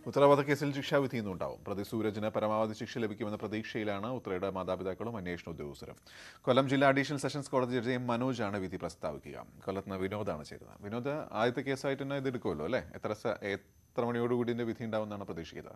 ഉത്തരവാദ കേസിൽ ശിക്ഷാവിധി ഇന്നുണ്ടാവും പ്രതി സൂരജിന് പരമാവധി ശിക്ഷ ലഭിക്കുമെന്ന പ്രതീക്ഷയിലാണ് ഉത്രയുടെ മാതാപിതാക്കളും അന്വേഷണ ഉദ്യോഗസ്ഥരും കൊല്ലം ജില്ലാ അഡീഷണൽ സെഷൻസ് കോടതി ജഡ്ജി എം മനോജാണ് വിധി പ്രസ്താവിക്കുക കൊല്ലത്ത് നിന്ന് വിനോദാണ് ചേരുന്നത് വിനോദ് ആദ്യത്തെ കേസായിട്ട് തന്നെ ഇത് എടുക്കുമല്ലോ അല്ലേ എത്ര സ- എത്ര മണിയോടുകൂടി ഇതിന്റെ വിധി ഉണ്ടാവുമെന്നാണ് പ്രതീക്ഷിക്കുന്നത്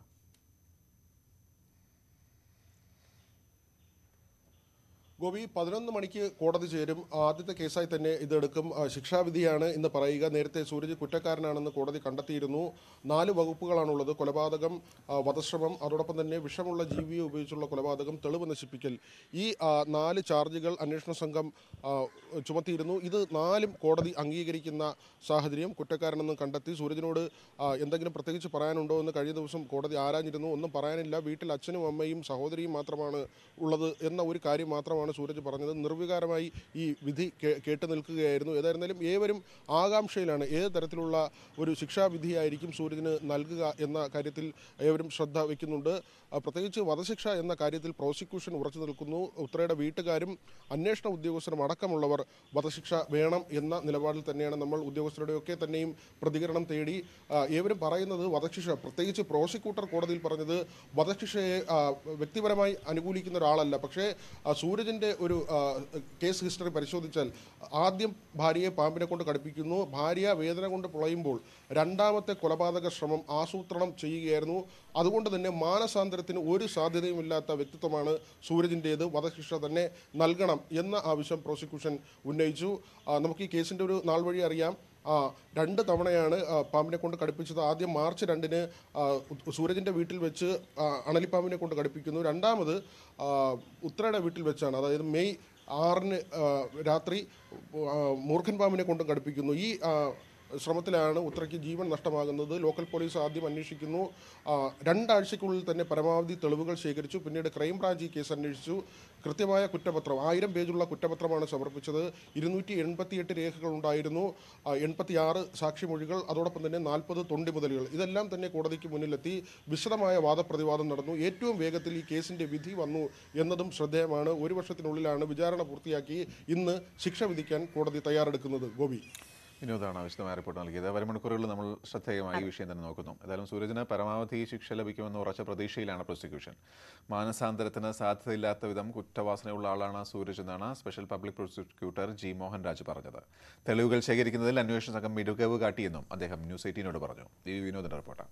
ഗോപി പതിനൊന്ന് മണിക്ക് കോടതി ചേരും ആദ്യത്തെ കേസായി തന്നെ ഇതെടുക്കും ആ, ശിക്ഷാവിധിയാണ് ഇന്ന് പറയുക നേരത്തെ സൂരജ് കുറ്റക്കാരനാണെന്ന് കോടതി കണ്ടെത്തിയിരുന്നു നാല് വകുപ്പുകളാണുള്ളത് കൊലപാതകം ആ, വധശ്രമം അതോടൊപ്പം തന്നെ വിഷമുള്ള ജീവിയെ ഉപയോഗിച്ചുള്ള കൊലപാതകം തെളിവ് നശിപ്പിക്കൽ ഈ ആ, നാല് ചാർജുകൾ അന്വേഷണ സംഘം ആ, ചുമത്തിയിരുന്നു ഇത് നാലും കോടതി അംഗീകരിക്കുന്ന സാഹചര്യം കുറ്റക്കാരനെന്ന് കണ്ടെത്തി സൂരജിനോട് ആ, എന്തെങ്കിലും പ്രത്യേകിച്ച് പറയാനുണ്ടോ എന്ന് കഴിഞ്ഞ ദിവസം കോടതി ആരാഞ്ഞിരുന്നു ഒന്നും പറയാനില്ല വീട്ടിൽ അച്ഛനും അമ്മയും സഹോദരിയും മാത്രമാണ് ഉള്ളത് എന്ന ഒരു കാര്യം മാത്രമാണ് സൂരജ് പറഞ്ഞത് നിർവികാരമായി ഈ വിധി കേ- കേട്ട് നിൽക്കുകയായിരുന്നു ഏതായിരുന്നാലും ഏവരും ആകാംക്ഷയിലാണ് ഏത് തരത്തിലുള്ള ഒരു ശിക്ഷാവിധിയായിരിക്കും സൂരജിന് നൽകുക എന്ന കാര്യത്തിൽ ഏവരും ശ്രദ്ധ വയ്ക്കുന്നുണ്ട് ആ, പ്രത്യേകിച്ച് വധശിക്ഷ എന്ന കാര്യത്തിൽ പ്രോസിക്യൂഷൻ ഉറച്ചു നിൽക്കുന്നു ഉത്രയുടെ വീട്ടുകാരും അന്വേഷണ ഉദ്യോഗസ്ഥരും അടക്കമുള്ളവർ വധശിക്ഷ വേണം എന്ന നിലപാടിൽ തന്നെയാണ് നമ്മൾ ഉദ്യോഗസ്ഥരുടെയൊക്കെ തന്നെയും പ്രതികരണം തേടി ആ, ഏവരും പറയുന്നത് വധശിക്ഷ പ്രത്യേകിച്ച് പ്രോസിക്യൂട്ടർ കോടതിയിൽ പറഞ്ഞത് വധശിക്ഷയെ ആ, വ്യക്തിപരമായി അനുകൂലിക്കുന്ന ഒരാളല്ല പക്ഷേ ആ, സൂരജിൻ്റെ ഒരു ആ, കേസ് ഹിസ്റ്ററി പരിശോധിച്ചാൽ ആദ്യം ഭാര്യയെ പാമ്പിനെ കൊണ്ട് കടുപ്പിക്കുന്നു ഭാര്യ വേദന കൊണ്ട് പുളയുമ്പോൾ രണ്ടാമത്തെ കൊലപാതക ശ്രമം ആസൂത്രണം ചെയ്യുകയായിരുന്നു അതുകൊണ്ട് തന്നെ മാനസാന്തരത്തിന് ഒരു സാധ്യതയുമില്ലാത്ത വ്യക്തിത്വമാണ് സൂരജിൻ്റേത് വധശിക്ഷ തന്നെ നൽകണം എന്ന ആവശ്യം പ്രോസിക്യൂഷൻ ഉന്നയിച്ചു ആ, നമുക്ക് ഈ കേസിൻ്റെ ഒരു നാൾ വഴി അറിയാം ആ, രണ്ട് തവണയാണ് ആ, പാമ്പിനെ കൊണ്ട് കടുപ്പിച്ചത് ആദ്യം മാർച്ച് രണ്ടിന് ആ, ഉ- സൂരജിൻ്റെ വീട്ടിൽ വെച്ച് ആ, അണലിപ്പാമ്പിനെ കൊണ്ട് കടുപ്പിക്കുന്നു രണ്ടാമത് ആ, ഉത്രയുടെ വീട്ടിൽ വെച്ചാണ് അതായത് മെയ് ആറിന് ആ, രാത്രി ആ, മൂർഖൻ പാമ്പിനെ കൊണ്ടും കടുപ്പിക്കുന്നു ഈ ആ, ശ്രമത്തിലാണ് ഉത്രയ്ക്ക് ജീവൻ നഷ്ടമാകുന്നത് ലോക്കൽ പോലീസ് ആദ്യം അന്വേഷിക്കുന്നു ആ, രണ്ടാഴ്ചയ്ക്കുള്ളിൽ തന്നെ പരമാവധി തെളിവുകൾ ശേഖരിച്ചു പിന്നീട് ക്രൈംബ്രാഞ്ച് ഈ കേസ് അന്വേഷിച്ചു കൃത്യമായ കുറ്റപത്രം ആയിരം പേജുള്ള കുറ്റപത്രമാണ് സമർപ്പിച്ചത് ഇരുന്നൂറ്റി എൺപത്തിയെട്ട് രേഖകൾ ഉണ്ടായിരുന്നു എൺപത്തിയാറ് സാക്ഷിമൊഴികൾ അതോടൊപ്പം തന്നെ നാൽപ്പത് തൊണ്ടി മുതലുകൾ ഇതെല്ലാം തന്നെ കോടതിക്ക് മുന്നിലെത്തി വിശദമായ വാദപ്രതിവാദം നടന്നു ഏറ്റവും വേഗത്തിൽ ഈ കേസിന്റെ വിധി വന്നു എന്നതും ശ്രദ്ധേയമാണ് ഒരു വർഷത്തിനുള്ളിലാണ് വിചാരണ പൂർത്തിയാക്കി ഇന്ന് ശിക്ഷ വിധിക്കാൻ കോടതി തയ്യാറെടുക്കുന്നത് ഗോപി വിനോദാണ് വിശദമായ റിപ്പോർട്ട് നൽകിയത് വരും മണിക്കൂറുകളിൽ നമ്മൾ ശ്രദ്ധേയമായി ഈ വിഷയം തന്നെ നോക്കുന്നു ഏതായാലും സൂരജിന് പരമാവധി ശിക്ഷ ലഭിക്കുമെന്ന് ഉറച്ച പ്രതീക്ഷയിലാണ് പ്രോസിക്യൂഷൻ മാനസാന്തരത്തിന് സാധ്യതയില്ലാത്ത വിധം കുറ്റവാസനയുള്ള ആളാണ് സൂരജ് എന്നാണ് special public prosecutor G Mohan Raj പറഞ്ഞത് തെളിവുകൾ ശേഖരിക്കുന്നതിൽ അന്വേഷണ സംഘം മിടുക്കവ് കാട്ടിയെന്നും അദ്ദേഹം ന്യൂസ് എയ്റ്റീനോട് പറഞ്ഞു ഈ വിനോദിന്റെ റിപ്പോർട്ടാണ്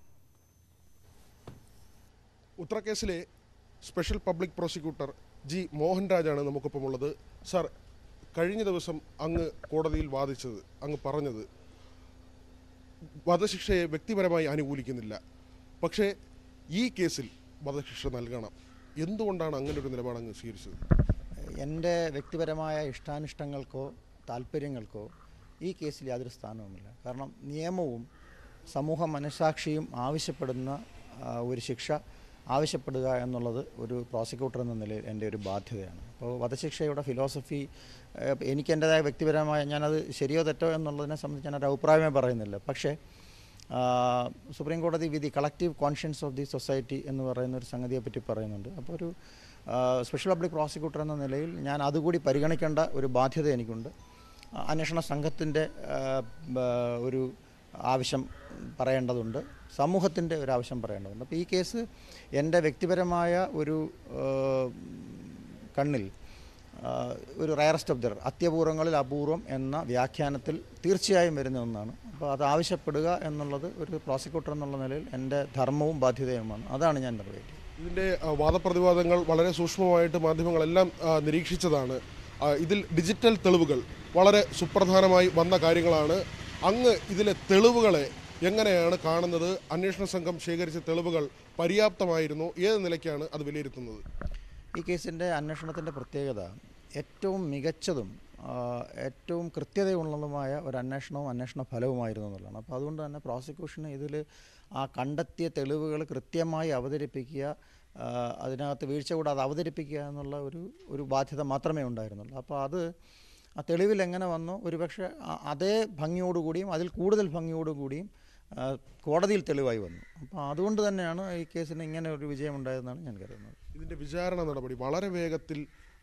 ഉത്തരക്കേസിലെ സ്പെഷ്യൽ പബ്ലിക് പ്രോസിക്യൂട്ടർ ജി മോഹൻരാജാണ് നമുക്കൊപ്പമുള്ളത് സാർ കഴിഞ്ഞ ദിവസം അങ്ങ് കോടതിയിൽ വാദിച്ചത് അങ്ങ് പറഞ്ഞത് വധശിക്ഷയെ വ്യക്തിപരമായി അനുകൂലിക്കുന്നില്ല പക്ഷേ ഈ കേസിൽ വധശിക്ഷ നൽകണം എന്തുകൊണ്ടാണ് അങ്ങനെ ഒരു നിലപാട് അങ്ങ് സ്വീകരിച്ചത് എൻ്റെ വ്യക്തിപരമായ ഇഷ്ടാനിഷ്ടങ്ങൾക്കോ താല്പര്യങ്ങൾക്കോ ഈ കേസിൽ യാതൊരു സ്ഥാനവുമില്ല കാരണം നിയമവും സമൂഹ മനസാക്ഷിയും ആവശ്യപ്പെടുന്ന ആ, ഒരു ശിക്ഷ ആവശ്യപ്പെടുക എന്നുള്ളത് ഒരു പ്രോസിക്യൂട്ടർ എന്ന നിലയിൽ എൻ്റെ ഒരു ബാധ്യതയാണ് അപ്പോൾ വധശിക്ഷയുടെ ഫിലോസഫി ഏഹ്, എനിക്ക് എൻ്റെതായ വ്യക്തിപരമായ ഞാനത് ശരിയോ തെറ്റോ എന്നുള്ളതിനെ സംബന്ധിച്ച് ഞാനൊരു അഭിപ്രായമേ പറയുന്നില്ല പക്ഷേ ആ, സുപ്രീം കോടതി വിധി collective conscience of the society എന്ന് പറയുന്ന ഒരു സംഗതിയെ പറ്റി പറയുന്നുണ്ട് അപ്പോൾ ഒരു ആ, സ്പെഷ്യൽ പബ്ലിക് പ്രോസിക്യൂട്ടർ എന്ന നിലയിൽ ഞാൻ അതുകൂടി പരിഗണിക്കേണ്ട ഒരു ബാധ്യത എനിക്കുണ്ട് ആ, അന്വേഷണ സംഘത്തിൻ്റെ ആ, ബ- ഒരു ആവശ്യം പറയേണ്ടതുണ്ട് സമൂഹത്തിൻ്റെ ഒരു ആവശ്യം പറയേണ്ടതുണ്ട് അപ്പോൾ ഈ കേസ് എൻ്റെ വ്യക്തിപരമായ ഒരു ആ, കണ്ണിൽ ആ, ഒരു റയറസ്റ്റ് ഓഫ് ദർ അത്യപൂർവങ്ങളിൽ അപൂർവം എന്ന വ്യാഖ്യാനത്തിൽ തീർച്ചയായും വരുന്ന ഒന്നാണ് അപ്പോൾ അത് ആവശ്യപ്പെടുക എന്നുള്ളത് ഒരു പ്രോസിക്യൂട്ടർ എന്നുള്ള നിലയിൽ എൻ്റെ ധർമ്മവും ബാധ്യതയുമാണ് അതാണ് ഞാൻ നിർവഹിക്കുന്നത് ഇതിൻ്റെ ആ, വാദപ്രതിവാദങ്ങൾ വളരെ സൂക്ഷ്മമായിട്ട് മാധ്യമങ്ങളെല്ലാം ആ, നിരീക്ഷിച്ചതാണ് ആ, ഇതിൽ ഡിജിറ്റൽ തെളിവുകൾ വളരെ സുപ്രധാനമായി വന്ന കാര്യങ്ങളാണ് അങ്ങ് ഇതിലെ തെളിവുകളെ എങ്ങനെയാണ് കാണുന്നത് അന്വേഷണ സംഘം ശേഖരിച്ച തെളിവുകൾ പര്യാപ്തമായിരുന്നു ഏത് നിലയ്ക്കാണ് അത് വിലയിരുത്തുന്നത് ഈ കേസിൻ്റെ അന്വേഷണത്തിൻ്റെ പ്രത്യേകത ഏറ്റവും മികച്ചതും ആ, ഏറ്റവും കൃത്യതയുള്ളതുമായ ഒരു അന്വേഷണവും അന്വേഷണ ഫലവുമായിരുന്നു എന്നുള്ളതാണ് അപ്പോൾ അതുകൊണ്ട് തന്നെ പ്രോസിക്യൂഷന് ഇതിൽ ആ കണ്ടെത്തിയ തെളിവുകൾ കൃത്യമായി അവതരിപ്പിക്കുക ആ, അതിനകത്ത് വീഴ്ച കൂടാതെ അവതരിപ്പിക്കുക എന്നുള്ള ഒരു ഒരു ബാധ്യത മാത്രമേ ഉണ്ടായിരുന്നുള്ളൂ അപ്പോൾ അത് ആ തെളിവിൽ എങ്ങനെ വന്നോ ഒരുപക്ഷെ ആ- അതേ ഭംഗിയോടുകൂടിയും അതിൽ കൂടുതൽ ഭംഗിയോടുകൂടിയും ആ, കോടതിയിൽ തെളിവായി വന്നു അപ്പോൾ അതുകൊണ്ട് തന്നെയാണ് ഈ കേസിന് ഇങ്ങനെ ഒരു വിജയം ഉണ്ടായതെന്നാണ് ഞാൻ കരുതുന്നത് ഇതിൻ്റെ വിചാരണ നടപടി വളരെ വേഗത്തിൽ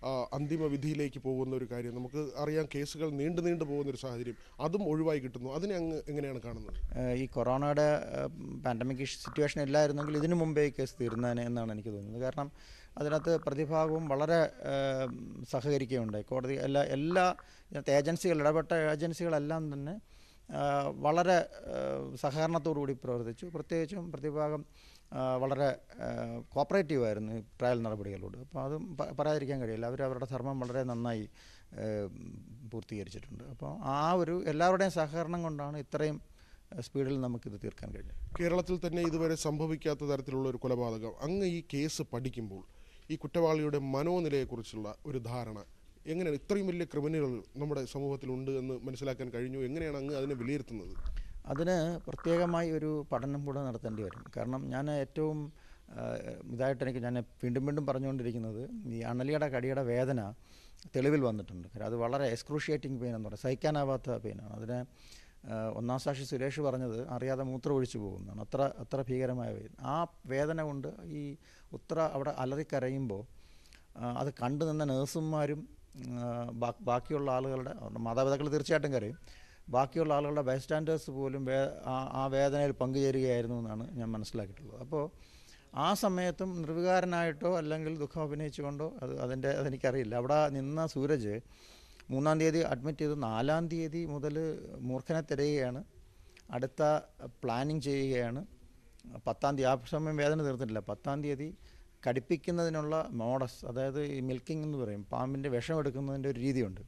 ആ, അന്തിമ വിധിയിലേക്ക് പോകുന്ന ഒരു കാര്യം നമുക്ക് അറിയാം കേസുകൾ നീണ്ടു നീണ്ടു പോകുന്ന ഒരു സാഹചര്യം അതും ഒഴിവായി കിട്ടുന്നു അതിനെ അങ്ങ് എങ്ങനെയാണ് കാണുന്നത് ഏഹ് ഈ കൊറോണയുടെ പാൻഡമിക് സിറ്റുവേഷൻ ഇല്ലായിരുന്നെങ്കിൽ ഇതിനു മുമ്പേ ഈ കേസ് തീർന്നേനെ എന്നാണ് എനിക്ക് തോന്നുന്നത് കാരണം അതിനകത്ത് പ്രതിഭാഗവും വളരെ ഏഹ്, സഹകരിക്കുകയുണ്ടായി കോടതി എല്ലാ എല്ലാ ഇതിനകത്ത് ഏജൻസികൾ ഇടപെട്ട ഏജൻസികളെല്ലാം തന്നെ ഏഹ്, വളരെ ഏഹ്, സഹകരണത്തോടുകൂടി പ്രവർത്തിച്ചു പ്രത്യേകിച്ചും പ്രതിഭാഗം ഏഹ്, വളരെ കോപ്പറേറ്റീവ് ആയിരുന്നു ഈ ട്രയൽ നടപടികളോട് അപ്പോൾ അതും പ- പറയാതിരിക്കാൻ കഴിയില്ല അവർ അവരുടെ ധർമ്മം വളരെ നന്നായി ഏഹ്, പൂർത്തീകരിച്ചിട്ടുണ്ട് അപ്പോൾ ആ ഒരു എല്ലാവരുടെയും സഹകരണം കൊണ്ടാണ് ഇത്രയും സ്പീഡിൽ നമുക്കിത് തീർക്കാൻ കഴിഞ്ഞത് കേരളത്തിൽ തന്നെ ഇതുവരെ സംഭവിക്കാത്ത തരത്തിലുള്ള ഒരു കൊലപാതകം അങ്ങ് ഈ കേസ് പഠിക്കുമ്പോൾ ഈ കുറ്റവാളിയുടെ മനോനിലയെക്കുറിച്ചുള്ള ഒരു ധാരണ എങ്ങനെയാണ് ഇത്രയും വലിയ ക്രിമിനലുകൾ നമ്മുടെ സമൂഹത്തിലുണ്ട് എന്ന് മനസ്സിലാക്കാൻ കഴിഞ്ഞു എങ്ങനെയാണ് അങ്ങ് അതിനെ വിലയിരുത്തുന്നത് അതിന് പ്രത്യേകമായി ഒരു പഠനം കൂടെ നടത്തേണ്ടി വരും കാരണം ഞാൻ ഏറ്റവും ആ, ഇതായിട്ട് എനിക്ക് ഞാൻ വീണ്ടും വീണ്ടും പറഞ്ഞുകൊണ്ടിരിക്കുന്നത് ഈ അണലിയുടെ കടിയുടെ വേദന തെളിവിൽ വന്നിട്ടുണ്ട് കാര്യം അത് വളരെ എക്സ്ക്രൂഷിയേറ്റിംഗ് പെയിൻ എന്ന് പറയുന്നത് സഹിക്കാനാവാത്ത പെയിനാണ് അതിനെ ആ, ഒന്നാം സാക്ഷി സുരേഷ് പറഞ്ഞത് അറിയാതെ മൂത്രം ഒഴിച്ചു പോകുന്നതാണ് അത്ര അത്ര ഭീകരമായ വേദന ആ വേദന കൊണ്ട് ഈ ഉത്ര അവിടെ അലറിക്കരയുമ്പോൾ ആ, അത് കണ്ടു നിന്ന നേഴ്സുമാരും ആ, ബാ- ബാക്കിയുള്ള ആളുകളുടെ അവരുടെ മാതാപിതാക്കൾ തീർച്ചയായിട്ടും കരയും ബാക്കിയുള്ള ആളുകളുടെ ബൈസ്റ്റാൻഡേഴ്സ് പോലും വേ ആ- ആ വേദനയിൽ പങ്കുചേരുകയായിരുന്നു എന്നാണ് ഞാൻ മനസ്സിലാക്കിയിട്ടുള്ളത് അപ്പോൾ ആ സമയത്തും നിർവികാരനായിട്ടോ അല്ലെങ്കിൽ ദുഃഖം അഭിനയിച്ചുകൊണ്ടോ അത് അതിൻ്റെ അതെനിക്കറിയില്ല അവിടെ നിന്ന സൂരജ് മൂന്നാം തീയതി അഡ്മിറ്റ് ചെയ്തു നാലാം തീയതി മുതൽ മൂർഖനെ തിരയുകയാണ് അടുത്ത പ്ലാനിങ് ചെയ്യുകയാണ് പത്താം തീയതി ആ സമയം വേദന തീർന്നിട്ടില്ല പത്താം തീയതി കടിപ്പിക്കുന്നതിനുള്ള മോഡസ് അതായത് ഈ മിൽക്കിംഗ് എന്ന് പറയും പാമ്പിൻ്റെ വിഷം എടുക്കുന്നതിൻ്റെ ഒരു രീതിയുണ്ട്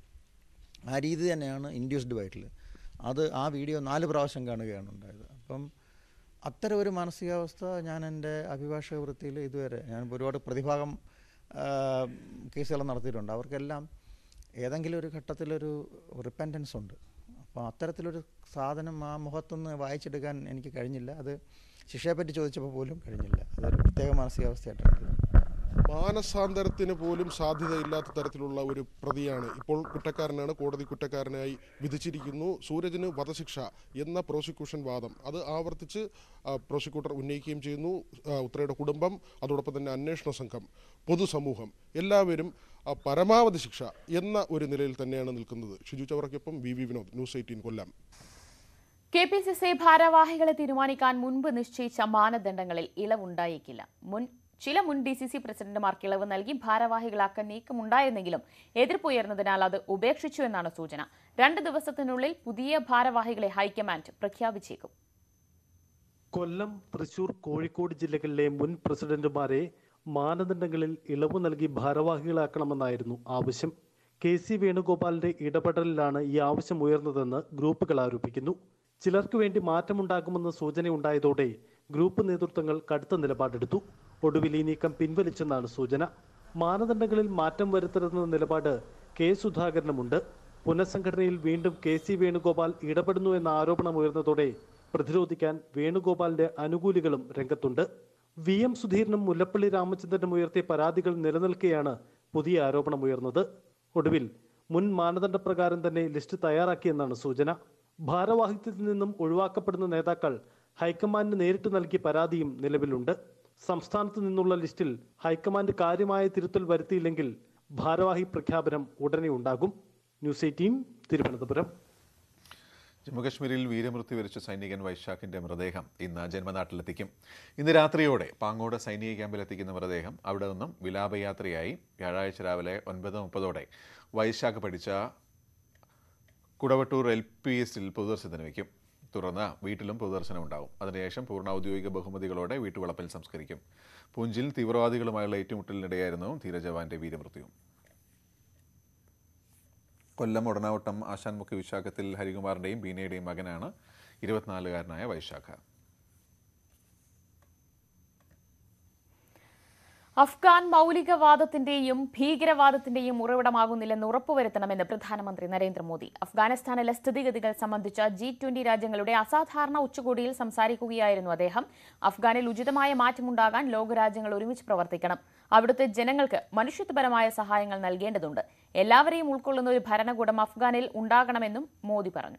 ആ രീതി തന്നെയാണ് ഇൻഡ്യൂസ്ഡ് വയറ്റിൽ അത് ആ വീഡിയോ നാല് പ്രാവശ്യം കാണുകയാണ് ഉണ്ടായത് അപ്പം അത്തരം ഒരു മാനസികാവസ്ഥ ഞാൻ എൻ്റെ അഭിഭാഷക വൃത്തിയിൽ ഇതുവരെ ഞാൻ ഒരുപാട് പ്രതിഭാഗം ആ, കേസുകൾ നടത്തിയിട്ടുണ്ട് അവർക്കെല്ലാം ഏതെങ്കിലും ഒരു ഘട്ടത്തിലൊരു റിപ്പൻറ്റൻസ് ഉണ്ട് അപ്പോൾ അത്തരത്തിലൊരു സാധനം ആ മുഖത്തുനിന്ന് വായിച്ചെടുക്കാൻ എനിക്ക് കഴിഞ്ഞില്ല അത് ശിക്ഷയെപ്പറ്റി ചോദിച്ചപ്പോൾ പോലും കഴിഞ്ഞില്ല അതൊരു പ്രത്യേക മാനസികാവസ്ഥയായിട്ടുണ്ട് മാനസാന്തരത്തിന് പോലും സാധ്യതയില്ലാത്ത തരത്തിലുള്ള ഒരു പ്രതിയാണ് ഇപ്പോൾ കുറ്റക്കാരനാണ് കോടതി കുറ്റക്കാരനായി വിധിച്ചിരിക്കുന്നു സൂരജിന് വധശിക്ഷ എന്ന പ്രോസിക്യൂഷൻ വാദം അത് ആവർത്തിച്ച് ആ, പ്രോസിക്യൂട്ടർ ഉന്നയിക്കുകയും ചെയ്യുന്നു ആ, ഉത്രയുടെ കുടുംബം അതോടൊപ്പം തന്നെ അന്വേഷണ സംഘം പൊതുസമൂഹം എല്ലാവരും ആ, പരമാവധി ശിക്ഷ എന്ന ഒരു നിലയിൽ തന്നെയാണ് നിൽക്കുന്നത് ഷിജു ചവറയ്ക്കൊപ്പം V V Vinod News eighteen Kollam K P C C ഭാരവാഹികളെ തീരുമാനിക്കാൻ മുൻപ് നിശ്ചയിച്ച മാനദണ്ഡങ്ങളിൽ ഇളവുണ്ടായേക്കില്ല മുൻ ചില മുൻ ഡി സി സി പ്രസിഡന്റുമാർക്ക് ഇളവ് നൽകി ഭാരവാഹികളാക്കാൻ നീക്കമുണ്ടായിരുന്നെങ്കിലും എതിർപ്പ് ഉയർന്നതിനാൽ അത് ഉപേക്ഷിച്ചു എന്നാണ് സൂചന രണ്ട് ദിവസത്തിനുള്ളിൽ പുതിയ ഭാരവാഹികളെ ഹൈക്കമാൻഡ് പ്രഖ്യാപിച്ചേക്കും കൊല്ലം തൃശൂർ കോഴിക്കോട് ജില്ലകളിലെ മുൻ പ്രസിഡന്റുമാരെ മാനദണ്ഡങ്ങളിൽ ഇളവ് നൽകി ഭാരവാഹികളാക്കണമെന്നായിരുന്നു ആവശ്യം കെ സി വേണുഗോപാലിന്റെ ഇടപെടലിലാണ് ഈ ആവശ്യം ഉയർന്നതെന്ന് ഗ്രൂപ്പുകൾ ആരോപിക്കുന്നു ചിലർക്ക് വേണ്ടി മാറ്റമുണ്ടാകുമെന്ന് സൂചനയുണ്ടായതോടെ ഗ്രൂപ്പ് നേതൃത്വങ്ങൾ കടുത്ത നിലപാടെടുത്തു ഒടുവിൽ ഈ നീക്കം പിൻവലിച്ചെന്നാണ് സൂചന മാനദണ്ഡങ്ങളിൽ മാറ്റം വരുത്തരുതെന്ന നിലപാട് കെ സുധാകരനുമുണ്ട് പുനഃസംഘടനയിൽ വീണ്ടും കെ സി വേണുഗോപാൽ ഇടപെടുന്നു എന്ന ആരോപണം ഉയർന്നതോടെ പ്രതിരോധിക്കാൻ വേണുഗോപാലിന്റെ അനുകൂലികളും രംഗത്തുണ്ട് വി എം സുധീരനും മുല്ലപ്പള്ളി രാമചന്ദ്രനും ഉയർത്തിയ പരാതികൾ നിലനിൽക്കെയാണ് പുതിയ ആരോപണം ഉയർന്നത് ഒടുവിൽ മുൻ മാനദണ്ഡപ്രകാരം തന്നെ ലിസ്റ്റ് തയ്യാറാക്കിയെന്നാണ് സൂചന ഭാരവാഹിത്വത്തിൽ നിന്നും ഒഴിവാക്കപ്പെടുന്ന നേതാക്കൾ ഹൈക്കമാൻഡിന് നേരിട്ട് നൽകിയ പരാതിയും നിലവിലുണ്ട് സംസ്ഥാനത്ത് നിന്നുള്ള ലിസ്റ്റിൽ ഹൈക്കമാൻഡ് കാര്യമായ തിരുത്തൽ വരുത്തിയില്ലെങ്കിൽ ഭാരവാഹി പ്രഖ്യാപനം ഉടനെ ഉണ്ടാകും ന്യൂസ് എയ്റ്റീൻ തിരുവനന്തപുരം ജമ്മുകശ്മീരിൽ വീരമൃത്യു വരിച്ച സൈനികൻ വൈശാഖിന്റെ മൃതദേഹം ഇന്ന് ജന്മനാട്ടിലെത്തിക്കും ഇന്ന് രാത്രിയോടെ പാങ്ങോട് സൈനിക ക്യാമ്പിലെത്തിക്കുന്ന മൃതദേഹം അവിടെ നിന്നും വിലാപയാത്രയായി വ്യാഴാഴ്ച രാവിലെ ഒൻപത് മുപ്പതോടെ വൈശാഖ് പഠിച്ച കുടവട്ടൂർ എൽ പി എസിൽ പൊതുദർശനത്തിന് വയ്ക്കും തുടർന്ന് വീട്ടിലും പൊതുദർശനം ഉണ്ടാവും അതിനുശേഷം പൂർണ്ണ ഔദ്യോഗിക ബഹുമതികളോടെ വീട്ടുവളപ്പിൽ സംസ്കരിക്കും പൂഞ്ചിൽ തീവ്രവാദികളുമായുള്ള ഏറ്റുമുട്ടലിനിടെയായിരുന്നു ധീരജവാന്റെ വീരമൃത്യു കൊല്ലം ഉടനാവട്ടം ആശാൻമുഖി വിശാഖത്തിൽ ഹരികുമാറിന്റെയും ബീനയുടെയും മകനാണ് ഇരുപത്തിനാലുകാരനായ വൈശാഖ അഫ്ഗാൻ മൗലികവാദത്തിന്റെയും ഭീകരവാദത്തിന്റെയും ഉറവിടമാകുന്നില്ലെന്ന് ഉറപ്പുവരുത്തണമെന്ന് പ്രധാനമന്ത്രി നരേന്ദ്രമോദി അഫ്ഗാനിസ്ഥാനിലെ സ്ഥിതിഗതികൾ സംബന്ധിച്ച ജി ട്വന്റി രാജ്യങ്ങളുടെ അസാധാരണ ഉച്ചകോടിയിൽ സംസാരിക്കുകയായിരുന്നു അദ്ദേഹം അഫ്ഗാനിൽ ഉചിതമായ മാറ്റമുണ്ടാകാൻ ലോകരാജ്യങ്ങൾ ഒരുമിച്ച് പ്രവർത്തിക്കണം അവിടുത്തെ ജനങ്ങൾക്ക് മനുഷ്യത്വപരമായ സഹായങ്ങൾ നൽകേണ്ടതുണ്ട് എല്ലാവരെയും ഉൾക്കൊള്ളുന്ന ഒരു ഭരണകൂടം അഫ്ഗാനിൽ ഉണ്ടാകണമെന്നും മോദി പറഞ്ഞു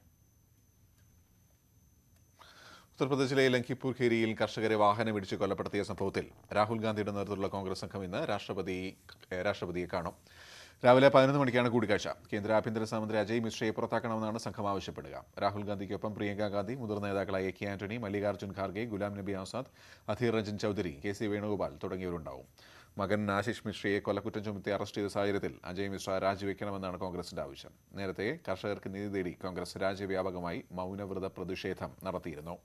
ഉത്തർപ്രദേശിലെ ലങ്കിപ്പൂർ ഖേരിയിൽ കർഷകരെ വാഹനമിടിച്ച് കൊലപ്പെടുത്തിയ സംഭവത്തിൽ രാഹുൽ ഗാന്ധിയുടെ നേതൃത്വത്തിലുള്ള കോൺഗ്രസ് സംഘം ഇന്ന് രാഷ്ട്രപതി രാഷ്ട്രപതിയെ കാണും രാവിലെ പതിനൊന്ന് മണിക്കാണ് കൂടിക്കാഴ്ച കേന്ദ്ര ആഭ്യന്തര സഹമന്ത്രി അജയ് മിശ്രയെ പുറത്താക്കണമെന്നാണ് സംഘം ആവശ്യപ്പെടുക രാഹുൽ ഗാന്ധിക്കൊപ്പം പ്രിയങ്ക ഗാന്ധി മുതിർന്ന നേതാക്കളായ K Antony Mallikarjun Kharge Ghulam Nabi Azad Adhir Ranjan Chowdhury K C Venugopal തുടങ്ങിയവരുണ്ടാവും മകൻ ആശിഷ് മിശ്രയെ കൊലക്കുറ്റം ചുമത്തി അറസ്റ്റ് ചെയ്ത സാഹചര്യത്തിൽ അജയ് മിശ്ര രാജിവെക്കണമെന്നാണ് കോൺഗ്രസിന്റെ ആവശ്യം നേരത്തെ കർഷകർക്ക് നീതി തേടി കോൺഗ്രസ് രാജ്യവ്യാപകമായി മൗനവ്രത പ്രതിഷേധം നടത്തിയിരുന്നു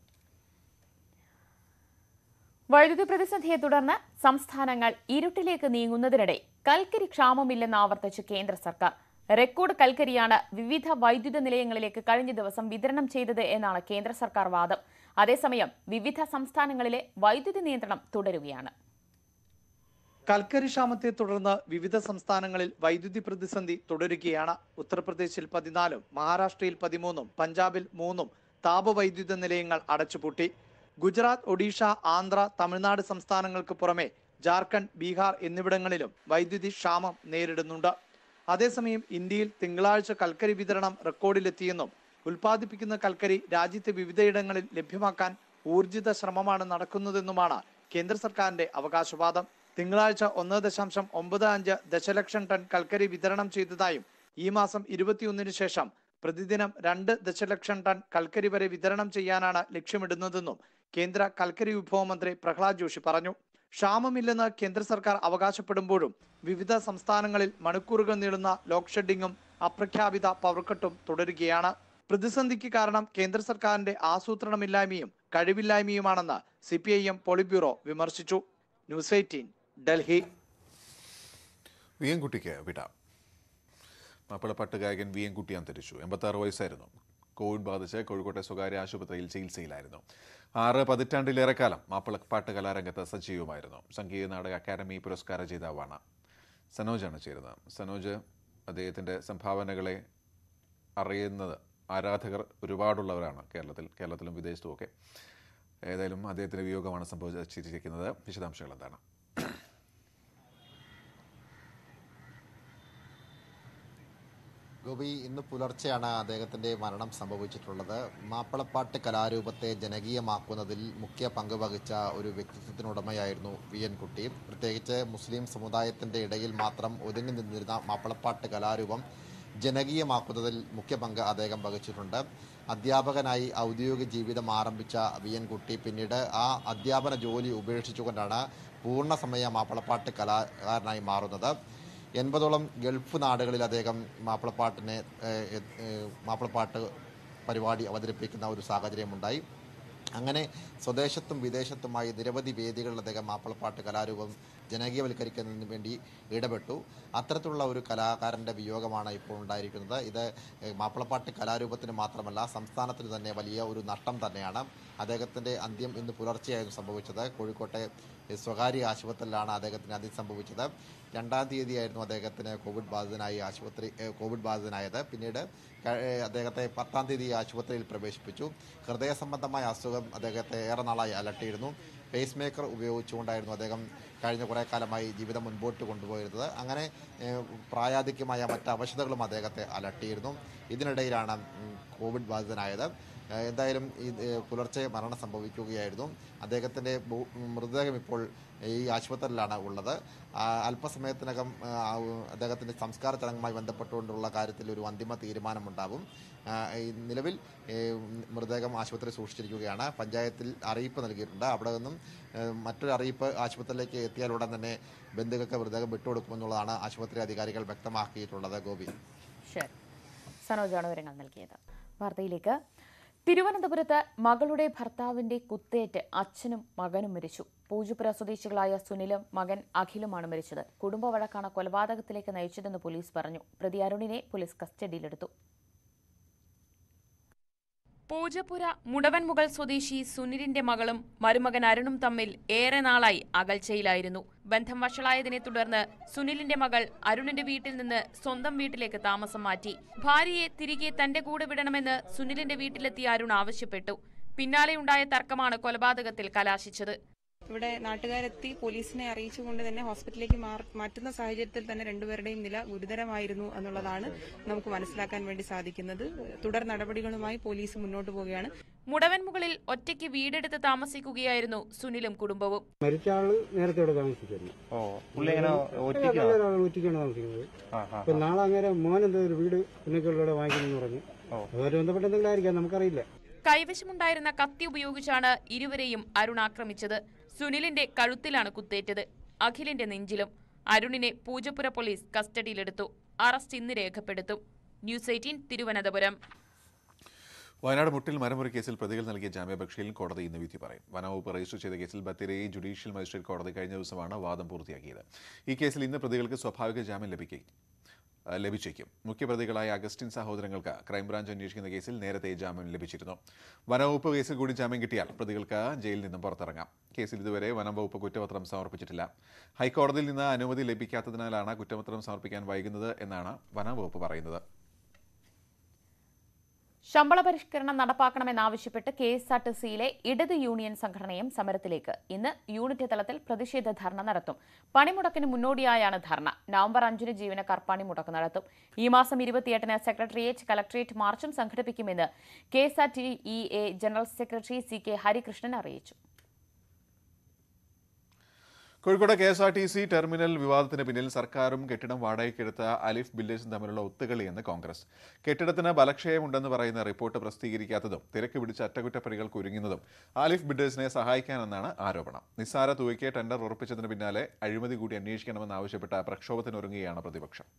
വൈദ്യുതി പ്രതിസന്ധിയെ തുടർന്ന് സംസ്ഥാനങ്ങൾ ഇരുട്ടിലേക്ക് നീങ്ങുന്നതിനിടെ കൽക്കരി ക്ഷാമമില്ലെന്ന് ആവർത്തിച്ച് കേന്ദ്ര സർക്കാർ റെക്കോർഡ് കൽക്കരിയാണ് വിവിധ വൈദ്യുത നിലയങ്ങളിലേക്ക് കഴിഞ്ഞ ദിവസം വിതരണം ചെയ്തത് എന്നാണ് കേന്ദ്ര സർക്കാർ വാദം അതേസമയം വിവിധ സംസ്ഥാനങ്ങളിലെ വൈദ്യുതി നിയന്ത്രണം തുടരുകയാണ് കൽക്കരി ക്ഷാമത്തെ തുടർന്ന് വിവിധ സംസ്ഥാനങ്ങളിൽ വൈദ്യുതി പ്രതിസന്ധി തുടരുകയാണ് ഉത്തർപ്രദേശിൽ പതിനാലും മഹാരാഷ്ട്രയിൽ പതിമൂന്നും പഞ്ചാബിൽ മൂന്നും താപവൈദ്യുത നിലയങ്ങൾ അടച്ചുപൂട്ടി ഗുജറാത്ത് ഒഡീഷ ആന്ധ്ര തമിഴ്നാട് സംസ്ഥാനങ്ങൾക്ക് പുറമെ ജാർഖണ്ഡ് ബീഹാർ എന്നിവിടങ്ങളിലും വൈദ്യുതി ക്ഷാമം നേരിടുന്നുണ്ട് അതേസമയം ഇന്ത്യയിൽ തിങ്കളാഴ്ച കൽക്കരി വിതരണം റെക്കോർഡിലെത്തിയെന്നും ഉൽപ്പാദിപ്പിക്കുന്ന കൽക്കരി രാജ്യത്തെ വിവിധയിടങ്ങളിൽ ലഭ്യമാക്കാൻ ഊർജിത ശ്രമമാണ് നടക്കുന്നതെന്നുമാണ് കേന്ദ്ര സർക്കാരിന്റെ അവകാശവാദം തിങ്കളാഴ്ച ഒന്ന് ദശാംശം ഒമ്പത് അഞ്ച് ദശലക്ഷം ടൺ കൽക്കരി വിതരണം ചെയ്തതായും ഈ മാസം ഇരുപത്തിയൊന്നിന് ശേഷം പ്രതിദിനം രണ്ട് ദശലക്ഷം ടൺ കൽക്കരി വരെ വിതരണം ചെയ്യാനാണ് ലക്ഷ്യമിടുന്നതെന്നും കേന്ദ്ര കൽക്കരി വിഭവ മന്ത്രി പ്രഹ്ലാദ് ജോഷി പറഞ്ഞു ക്ഷാമമില്ലെന്ന് കേന്ദ്ര സർക്കാർ അവകാശപ്പെടുമ്പോഴും വിവിധ സംസ്ഥാനങ്ങളിൽ മണിക്കൂറുകൾ നീളുന്ന ലോഡ് ഷെഡിങ്ങും അപ്രഖ്യാപിത പവർക്കട്ടും തുടരുകയാണ് പ്രതിസന്ധിക്ക് കാരണം കേന്ദ്ര സർക്കാരിന്റെ ആസൂത്രണമില്ലായ്മയും കഴിവില്ലായ്മയുമാണെന്ന് C P I M politburo വിമർശിച്ചു ന്യൂസ് എയ്റ്റീൻ ഡൽഹി വിയൻകുട്ടിക്ക് വിട മാപ്പിളപ്പാട്ട് ഗായകൻ വിയൻകുട്ടി അന്തരിച്ചു എൺപത്താറ് വയസ്സായിരുന്നു കോവിഡ് ബാധിച്ച് കോഴിക്കോട്ടെ സ്വകാര്യ ആശുപത്രിയിൽ ചികിത്സയിലായിരുന്നു ആറ് പതിറ്റാണ്ടിലേറെ കാലം മാപ്പിളപ്പാട്ട് കലാരംഗത്ത് സജീവമായിരുന്നു സംഗീത നാടക അക്കാദമി പുരസ്കാര ജേതാവാണ് സനോജാണ് ചേരുന്നത് സനോജ് അദ്ദേഹത്തിൻ്റെ സംഭാവനകളെ അറിയുന്നത് ആരാധകർ ഒരുപാടുള്ളവരാണ് കേരളത്തിൽ കേരളത്തിലും വിദേശത്തുമൊക്കെ ഏതായാലും അദ്ദേഹത്തിൻ്റെ വിയോഗമാണ് സംഭവിച്ചിരിക്കുന്നത് വിശദാംശങ്ങൾ എന്താണ് ഗോപി ഇന്ന് പുലർച്ചെയാണ് അദ്ദേഹത്തിൻ്റെ മരണം സംഭവിച്ചിട്ടുള്ളത് മാപ്പിളപ്പാട്ട് കലാരൂപത്തെ ജനകീയമാക്കുന്നതിൽ മുഖ്യ പങ്ക് വഹിച്ച ഒരു വ്യക്തിത്വത്തിനുടമയായിരുന്നു വി എൻ കുട്ടി പ്രത്യേകിച്ച് മുസ്ലിം സമുദായത്തിൻ്റെ ഇടയിൽ മാത്രം ഒതുങ്ങി നിന്നിരുന്ന മാപ്പിളപ്പാട്ട് കലാരൂപം ജനകീയമാക്കുന്നതിൽ മുഖ്യ പങ്ക് അദ്ദേഹം വഹിച്ചിട്ടുണ്ട് അധ്യാപകനായി ഔദ്യോഗിക ജീവിതം ആരംഭിച്ച വി എൻ കുട്ടി പിന്നീട് ആ അധ്യാപന ജോലി ഉപേക്ഷിച്ചുകൊണ്ടാണ് പൂർണ്ണസമയ മാപ്പിളപ്പാട്ട് കലാകാരനായി മാറുന്നത് എൺപതോളം ഗൾഫ് നാടുകളിൽ അദ്ദേഹം മാപ്പിളപ്പാട്ടിനെ ഏഹ്, ഏഹ്, മാപ്പിളപ്പാട്ട് പരിപാടി അവതരിപ്പിക്കുന്ന ഒരു സാഹചര്യമുണ്ടായി അങ്ങനെ സ്വദേശത്തും വിദേശത്തുമായി നിരവധി വേദികളിൽ അദ്ദേഹം മാപ്പിളപ്പാട്ട് കലാരൂപം ജനകീയവൽക്കരിക്കുന്നതിന് വേണ്ടി ഇടപെട്ടു അത്തരത്തിലുള്ള ഒരു കലാകാരൻ്റെ വിയോഗമാണ് ഇപ്പോൾ ഉണ്ടായിരിക്കുന്നത് ഇത് ഏഹ്, മാപ്പിളപ്പാട്ട് കലാരൂപത്തിന് മാത്രമല്ല സംസ്ഥാനത്തിന് തന്നെ വലിയ ഒരു നഷ്ടം തന്നെയാണ് അദ്ദേഹത്തിൻ്റെ അന്ത്യം ഇന്ന് പുലർച്ചെയായിരുന്നു സംഭവിച്ചത് കോഴിക്കോട്ടെ ഏഹ്, സ്വകാര്യ ആശുപത്രിയിലാണ് അദ്ദേഹത്തിന് അന്ത്യം സംഭവിച്ചത് രണ്ടാം തീയതിയായിരുന്നു അദ്ദേഹത്തിന് കോവിഡ് ബാധിതനായി ആശുപത്രി ഏഹ്, കോവിഡ് ബാധിതനായത് പിന്നീട് ക- ഏഹ്, അദ്ദേഹത്തെ പത്താം തീയതി ആശുപത്രിയിൽ പ്രവേശിപ്പിച്ചു ഹൃദയ സംബന്ധമായ അസുഖം അദ്ദേഹത്തെ ഏറെ നാളായി അലട്ടിയിരുന്നു പേസ് മേക്കർ ഉപയോഗിച്ചുകൊണ്ടായിരുന്നു അദ്ദേഹം കഴിഞ്ഞ കുറേ കാലമായി ജീവിതം മുൻപോട്ട് കൊണ്ടുപോയിരുന്നത് അങ്ങനെ ഏഹ്, പ്രായാധിക്യമായ മറ്റ് അവശതകളും അദ്ദേഹത്തെ അലട്ടിയിരുന്നു ഇതിനിടയിലാണ് ഉം, കോവിഡ് ബാധിതനായത് ഏഹ്, എന്തായാലും ഈ ഏഹ്, പുലർച്ചെ മരണം സംഭവിക്കുകയായിരുന്നു അദ്ദേഹത്തിൻ്റെ ഭൂ- മൃതദേഹം ഇപ്പോൾ ഈ ആശുപത്രിയിലാണ് ഉള്ളത് ആ, അല്പസമയത്തിനകം ആ, അദ്ദേഹത്തിൻ്റെ സംസ്കാര ചടങ്ങുമായി ബന്ധപ്പെട്ടുകൊണ്ടുള്ള കാര്യത്തിൽ ഒരു അന്തിമ തീരുമാനമുണ്ടാകും ആ, ഈ നിലവിൽ ഈ മൃതദേഹം ആശുപത്രി സൂക്ഷിച്ചിരിക്കുകയാണ് പഞ്ചായത്തിൽ അറിയിപ്പ് നൽകിയിട്ടുണ്ട് അവിടെ നിന്നും ഏഹ്, മറ്റൊരു അറിയിപ്പ് ആശുപത്രിയിലേക്ക് എത്തിയാലുടൻ തന്നെ ബന്ധുക്കൾക്ക് മൃതദേഹം വിട്ടുകൊടുക്കുമെന്നുള്ളതാണ് ആശുപത്രി അധികാരികൾ വ്യക്തമാക്കിയിട്ടുള്ളത് ഗോപി ശരി സനോജാണ് വിവരങ്ങൾ നൽകിയത് വാർത്തയിലേക്ക് തിരുവനന്തപുരത്ത് മകളുടെ ഭർത്താവിന്റെ കുത്തേറ്റ് അച്ഛനും മകനും മരിച്ചു പൂജപ്പുര സ്വദേശികളായ സുനിലും മകൻ അഖിലുമാണ് മരിച്ചത് കുടുംബ വഴക്കാണ് കൊലപാതകത്തിലേക്ക് നയിച്ചതെന്ന് പോലീസ് പറഞ്ഞു പ്രതി അരുണിനെ പോലീസ് കസ്റ്റഡിയിലെടുത്തു പൂജപ്പുര മുടവൻമുകൾ സ്വദേശി സുനിലിന്റെ മകളും മരുമകൻ അരുണും തമ്മിൽ ഏറെ നാളായി അകൽച്ചയിലായിരുന്നു ബന്ധം വഷളായതിനെ തുടർന്ന് സുനിലിന്റെ മകൾ അരുണിന്റെ വീട്ടിൽ നിന്ന് സ്വന്തം വീട്ടിലേക്ക് താമസം മാറ്റി ഭാര്യയെ തിരികെ തന്റെ കൂടെ വിടണമെന്ന് സുനിലിന്റെ വീട്ടിലെത്തിയ അരുൺ ആവശ്യപ്പെട്ടു പിന്നാലെയുണ്ടായ തർക്കമാണ് കൊലപാതകത്തിൽ കലാശിച്ചത് ഇവിടെ നാട്ടുകാരെത്തി പോലീസിനെ അറിയിച്ചുകൊണ്ട് തന്നെ ഹോസ്പിറ്റലിലേക്ക് മാർ- മാറ്റുന്ന സാഹചര്യത്തിൽ തന്നെ രണ്ടുപേരുടെയും നില ഗുരുതരമായിരുന്നു എന്നുള്ളതാണ് നമുക്ക് മനസ്സിലാക്കാൻ വേണ്ടി സാധിക്കുന്നത് തുടർ നടപടികളുമായി പോലീസ് മുന്നോട്ട് പോവുകയാണ് മുടവൻമുകളിൽ ഒറ്റയ്ക്ക് വീടെടുത്ത് താമസിക്കുകയായിരുന്നു സുനിലും കുടുംബവും മരിച്ച ആള് നേരത്തെ ഇവിടെ താമസിച്ചിരുന്നു ഓ പുള്ളി എങ്ങനെ ഒറ്റയ്ക്ക് ഒറ്റയ്ക്കാണ് ഒറ്റയ്ക്കാണ് താമസിക്കുന്നത് അപ്പൊ നാളെ അങ്ങനെ മോൻ എന്തോ ഒരു വീട് പുന്നക്കുള്ളിലൂടെ വാങ്ങിക്കണമെന്ന് പറഞ്ഞു അതുമായിട്ട് ബന്ധപ്പെട്ട എന്തെങ്കിലും ആയിരിക്കാം നമുക്കറിയില്ല കൈവശമുണ്ടായിരുന്ന കത്തി ഉപയോഗിച്ചാണ് ഇരുവരെയും അരുൺ ആക്രമിച്ചത് സുനിലിന്റെ കഴുത്തിലാണ് കുത്തേറ്റത് അഖിലിന്റെ നെഞ്ചിലും അരുണിനെ പൂജപ്പുര പോലീസ് കസ്റ്റഡിയിലെടുത്തു അറസ്റ്റ് ഇന്ന് രേഖപ്പെടുത്തും ന്യൂസ് എയ്റ്റീൻ തിരുവനന്തപുരം വയനാട് മുട്ടിൽ മരമുറി കേസിൽ പ്രതികൾ നൽകിയ ജാമ്യാപേക്ഷയിൽ കോടതി ഇന്ന് വിധി പറയും വനവകുപ്പ് രജിസ്റ്റർ ചെയ്ത കേസിൽ ബത്തിരയെ ജുഡീഷ്യൽ മജിസ്ട്രേറ്റ് കോടതി കഴിഞ്ഞ ദിവസമാണ് വാദം പൂർത്തിയാക്കിയത് ഈ കേസിൽ ഇന്ന് പ്രതികൾക്ക് സ്വാഭാവിക ജാമ്യം ലഭിക്കും ആ, ലഭിച്ചേക്കും മുഖ്യപ്രതികളായ അഗസ്റ്റിൻ സഹോദരങ്ങൾക്ക് ക്രൈംബ്രാഞ്ച് അന്വേഷിക്കുന്ന കേസിൽ നേരത്തെ ജാമ്യം ലഭിച്ചിരുന്നു വനവകുപ്പ് കേസിൽ കൂടി ജാമ്യം കിട്ടിയാൽ പ്രതികൾക്ക് ജയിലിൽ നിന്നും പുറത്തിറങ്ങാം കേസിൽ ഇതുവരെ വനം വകുപ്പ് കുറ്റപത്രം സമർപ്പിച്ചിട്ടില്ല ഹൈക്കോടതിയിൽ നിന്ന് അനുമതി ലഭിക്കാത്തതിനാലാണ് കുറ്റപത്രം സമർപ്പിക്കാൻ വൈകുന്നത് എന്നാണ് വനംവകുപ്പ് പറയുന്നത് ശമ്പള പരിഷ്കരണം നടപ്പാക്കണമെന്നാവശ്യപ്പെട്ട് കെ എസ് ആർ ടി സിയിലെ ഇടത് യൂണിയൻ സംഘടനയും സമരത്തിലേക്ക് ഇന്ന് യൂണിറ്റ് തലത്തിൽ പ്രതിഷേധ ധർണ നടത്തും പണിമുടക്കിന് മുന്നോടിയായാണ് ധർണ നവംബർ അഞ്ചിന് ജീവനക്കാർ പണിമുടക്ക് നടത്തും ഈ മാസം ഇരുപത്തിയെട്ടിന് സെക്രട്ടേറിയറ്റ് കലക്ട്രേറ്റ് മാർച്ചും സംഘടിപ്പിക്കുമെന്ന് K S R T E A general secretary C K Harikrishnan അറിയിച്ചു Kozhikode K S R T C terminal വിവാദത്തിന് പിന്നിൽ സർക്കാരും കെട്ടിടം വാടകയ്ക്കെടുത്ത അലിഫ് ബിൽഡേഴ്സും തമ്മിലുള്ള ഒത്തുകളിയെന്ന് കോൺഗ്രസ് കെട്ടിടത്തിന് ബലക്ഷയമുണ്ടെന്ന് പറയുന്ന റിപ്പോർട്ട് പ്രസിദ്ധീകരിക്കാത്തതും തിരക്ക് പിടിച്ച അറ്റകുറ്റപ്പണികൾക്ക് ഒരുങ്ങുന്നതും ആലിഫ് ബിൽഡേഴ്സിനെ സഹായിക്കാനെന്നാണ് ആരോപണം നിസ്സാര തുകയ്ക്ക് ടെൻഡർ ഉറപ്പിച്ചതിന് പിന്നാലെ അഴിമതി കൂടി അന്വേഷിക്കണമെന്നാവശ്യപ്പെട്ട പ്രക്ഷോഭത്തിനൊരുങ്ങുകയാണ് പ്രതിപക്ഷം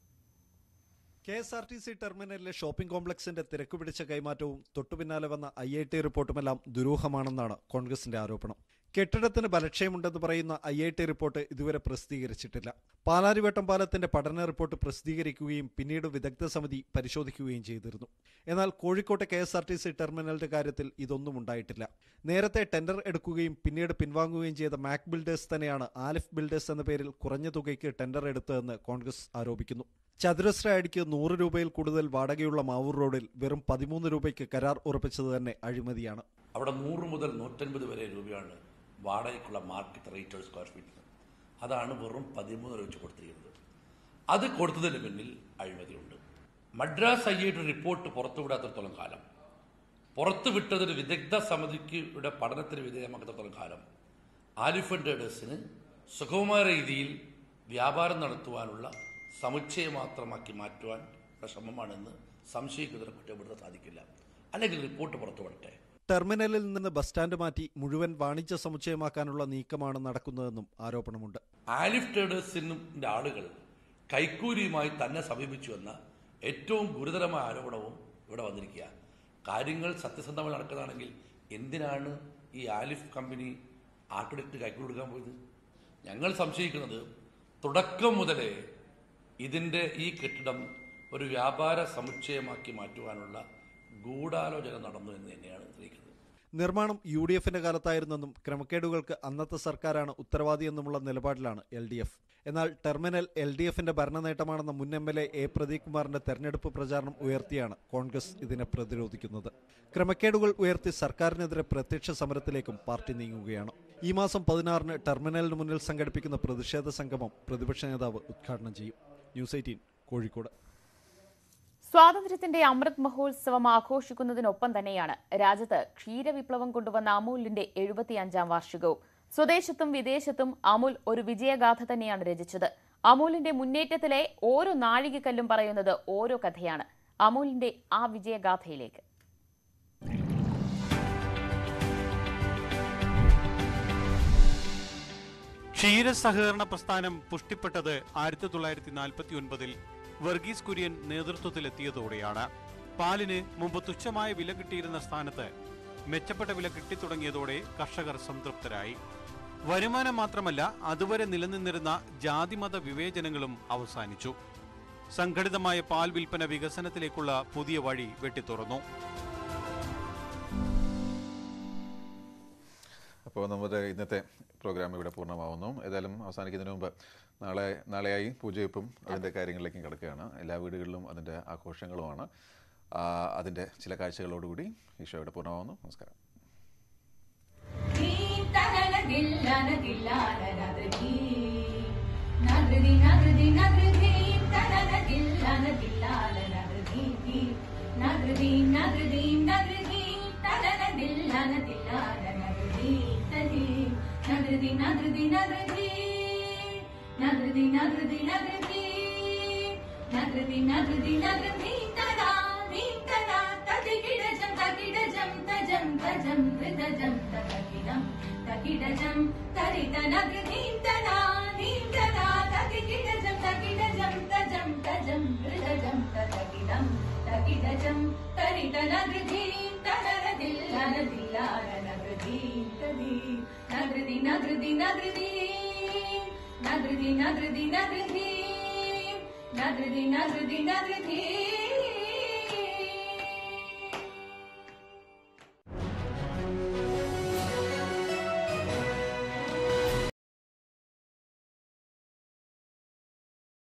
K S R T C ടെർമിനലിലെ ഷോപ്പിംഗ് കോംപ്ലക്സിന്റെ തിരക്കുപിടിച്ച കൈമാറ്റവും തൊട്ടുപിന്നാലെ വന്ന ഐ ഐ ടി റിപ്പോർട്ടുമെല്ലാം ദുരൂഹമാണെന്നാണ് കോൺഗ്രസിന്റെ ആരോപണം കെട്ടിടത്തിന് ബലക്ഷയമുണ്ടെന്ന് പറയുന്ന ഐ ഐ ടി റിപ്പോർട്ട് ഇതുവരെ പ്രസിദ്ധീകരിച്ചിട്ടില്ല പാലാരിവട്ടം പാലത്തിന്റെ പഠന റിപ്പോർട്ട് പ്രസിദ്ധീകരിക്കുകയും പിന്നീട് വിദഗ്ധ സമിതി പരിശോധിക്കുകയും ചെയ്തിരുന്നു എന്നാൽ കോഴിക്കോട്ടെ K S R T C ടെർമിനലിന്റെ കാര്യത്തിൽ ഇതൊന്നും ഉണ്ടായിട്ടില്ല നേരത്തെ ടെൻഡർ എടുക്കുകയും പിന്നീട് പിൻവാങ്ങുകയും ചെയ്ത മാക് ബിൽഡേഴ്സ് തന്നെയാണ് ആലിഫ് ബിൽഡേഴ്സ് എന്ന പേരിൽ കുറഞ്ഞ തുകയ്ക്ക് ടെൻഡർ എടുത്തതെന്ന് കോൺഗ്രസ് ആരോപിക്കുന്നു ചതുരശ്ര അടിക്ക് നൂറ് രൂപയിൽ കൂടുതൽ വാടകയുള്ള മാവൂർ റോഡിൽ വെറും പതിമൂന്ന് രൂപയ്ക്ക് കരാർ ഉറപ്പിച്ചത് തന്നെ അഴിമതിയാണ് അവിടെ നൂറ് മുതൽ നൂറ്റൻപത് വരെ രൂപയാണ് വാടകയ്ക്കുള്ള മാർക്കറ്റ് റേറ്റ് ഒരു സ്ക്വയർ ഫീറ്റിന് അതാണ് വെറും പതിമൂന്ന് രൂപ വെച്ച് കൊടുത്തിരിക്കുന്നത് അത് കൊടുത്തതിന് പിന്നിൽ അഴിമതിയുണ്ട് Madras I I T report പുറത്തുവിടാത്തിടത്തോളം കാലം പുറത്തുവിട്ടതൊരു വിദഗ്ധ സമിതിക്ക് ഇവിടെ പഠനത്തിന് വിധേയമാക്കത്തോളം കാലം ആലിഫ് ട്രേഡേഴ്സിന് സുഗമമായ രീതിയിൽ വ്യാപാരം നടത്തുവാനുള്ള സമുച്ചയം മാത്രമാക്കി മാറ്റുവാൻ ശ്രമമാണെന്ന് സംശയിക്കുന്നതിന് കുറ്റപ്പെടുത്താൻ സാധിക്കില്ല അല്ലെങ്കിൽ റിപ്പോർട്ട് പുറത്തുവിടട്ടെ ടെർമിനലിൽ നിന്ന് ബസ് സ്റ്റാൻഡ് മാറ്റി മുഴുവൻ വാണിജ്യ സമുച്ചയമാക്കാനുള്ള നീക്കമാണ് നടക്കുന്നതെന്നും ആരോപണമുണ്ട് ആലിഫ് ട്രേഡേഴ്സിൻ്റെ ആളുകൾ കൈക്കൂലിയുമായി തന്നെ സമീപിച്ചു എന്ന ഏറ്റവും ഗുരുതരമായ ആരോപണവും ഇവിടെ വന്നിരിക്കുക കാര്യങ്ങൾ സത്യസന്ധമായി നടക്കുന്നതാണെങ്കിൽ എന്തിനാണ് ഈ ആലിഫ് കമ്പനി ആർക്കിടെക്ട് കൈക്കൂലി കൊടുക്കാൻ പോയത് ഞങ്ങൾ സംശയിക്കുന്നത് തുടക്കം മുതലേ ഇതിൻ്റെ ഈ കെട്ടിടം ഒരു വ്യാപാര സമുച്ചയമാക്കി മാറ്റുവാനുള്ള ഗൂഢാലോചന നടന്നു എന്ന് തന്നെയാണ് തെളിയിക്കുന്നത് നിർമ്മാണം യു ഡി എഫിന്റെ കാലത്തായിരുന്നെന്നും ക്രമക്കേടുകൾക്ക് അന്നത്തെ സർക്കാരാണ് ഉത്തരവാദിയെന്നുമുള്ള നിലപാടിലാണ് എൽ ഡി എഫ് എന്നാൽ ടെർമിനൽ എൽ ഡി എഫിന്റെ ഭരണ നേട്ടമാണെന്ന മുൻ M L A A Pradeep കുമാറിന്റെ തെരഞ്ഞെടുപ്പ് പ്രചാരണം ഉയർത്തിയാണ് കോൺഗ്രസ് ഇതിനെ പ്രതിരോധിക്കുന്നത് ക്രമക്കേടുകൾ ഉയർത്തി സർക്കാരിനെതിരെ പ്രത്യക്ഷ സമരത്തിലേക്കും പാർട്ടി നീങ്ങുകയാണ് ഈ മാസം പതിനാറിന് ടെർമിനലിന് മുന്നിൽ സംഘടിപ്പിക്കുന്ന പ്രതിഷേധ സംഗമം പ്രതിപക്ഷ നേതാവ് ഉദ്ഘാടനം ചെയ്യും ന്യൂസ് എയ്റ്റീൻ കോഴിക്കോട് സ്വാതന്ത്ര്യത്തിന്റെ അമൃത് മഹോത്സവം ആഘോഷിക്കുന്നതിനൊപ്പം തന്നെയാണ് രാജ്യത്ത് ക്ഷീരവിപ്ലവം കൊണ്ടുവന്ന അമൂലിന്റെ എഴുപത്തിയഞ്ചാം വാർഷികവും സ്വദേശത്തും വിദേശത്തും അമുൽ ഒരു വിജയഗാഥ തന്നെയാണ് രചിച്ചത് അമൂലിന്റെ മുന്നേറ്റത്തിലെ ഓരോ നാഴികക്കല്ലും പറയുന്നത് ഓരോ കഥയാണ് അമൂലിന്റെ ആ വിജയഗാഥയിലേക്ക് ക്ഷീരസഹകരണ പ്രസ്ഥാനം പുഷ്ടിപ്പെട്ടത് ആയിരത്തി തൊള്ളായിരത്തി നാൽപ്പത്തി ഒൻപതിൽ വർഗീസ് കുര്യൻ നേതൃത്വത്തിലെത്തിയതോടെയാണ് പാലിന് മുമ്പ് തുച്ഛമായ വില കിട്ടിയിരുന്ന സ്ഥാനത്ത് മെച്ചപ്പെട്ട വില കിട്ടിത്തുടങ്ങിയതോടെ കർഷകർ സംതൃപ്തരായി വരുമാനം മാത്രമല്ല അതുവരെ നിലനിന്നിരുന്ന ജാതിമത വിവേചനങ്ങളും അവസാനിച്ചു സംഘടിതമായ പാൽ വിൽപ്പന വികസനത്തിലേക്കുള്ള പുതിയ വഴി വെട്ടിത്തുറന്നു അപ്പോൾ നമ്മുടെ ഇന്നത്തെ പ്രോഗ്രാം ഇവിടെ പൂർണ്ണമാവുന്നു ഏതായാലും അവസാനിക്കുന്നതിന് മുമ്പ് നാളെ നാളെയായി പൂജവെപ്പും അതിൻ്റെ കാര്യങ്ങളിലേക്കും കിടക്കുകയാണ് എല്ലാ വീടുകളിലും അതിൻ്റെ ആഘോഷങ്ങളുമാണ് ആ, അതിൻ്റെ ചില കാഴ്ചകളോടുകൂടി ഈ ഷോ ഇവിടെ പൂർണ്ണമാവുന്നു നമസ്കാരം നഗൃതി നഗൃതി നഗൃതി നഗൃതി നഗൃതി നഗൃതി ദില്ലാന ദില്ലാന നഗൃതി തതി നഗൃതി നഗൃതി നഗൃതി നഗൃതി നഗൃതി നഗൃതി നഗൃതി നഗൃതി നഗൃതി തദാ നീം തദാ തതികിടജം തകിടജം തജം തജം ഋതജം തകിടം തകിടജം തരിത നഗൃതീം തദാ നീം തദാ തതികിടജം തകിടജം തജം തജം ഋതജം തകിടം തകിടജം തരിത നഗൃതീം തദരദില്ലാന ദില്ലാന നഗൃതീം തദി നഗൃതി നഗൃതി നഗൃതി നഗൃതി നഗൃതി നഗൃതി നഗൃതി നഗൃതി നഗൃതി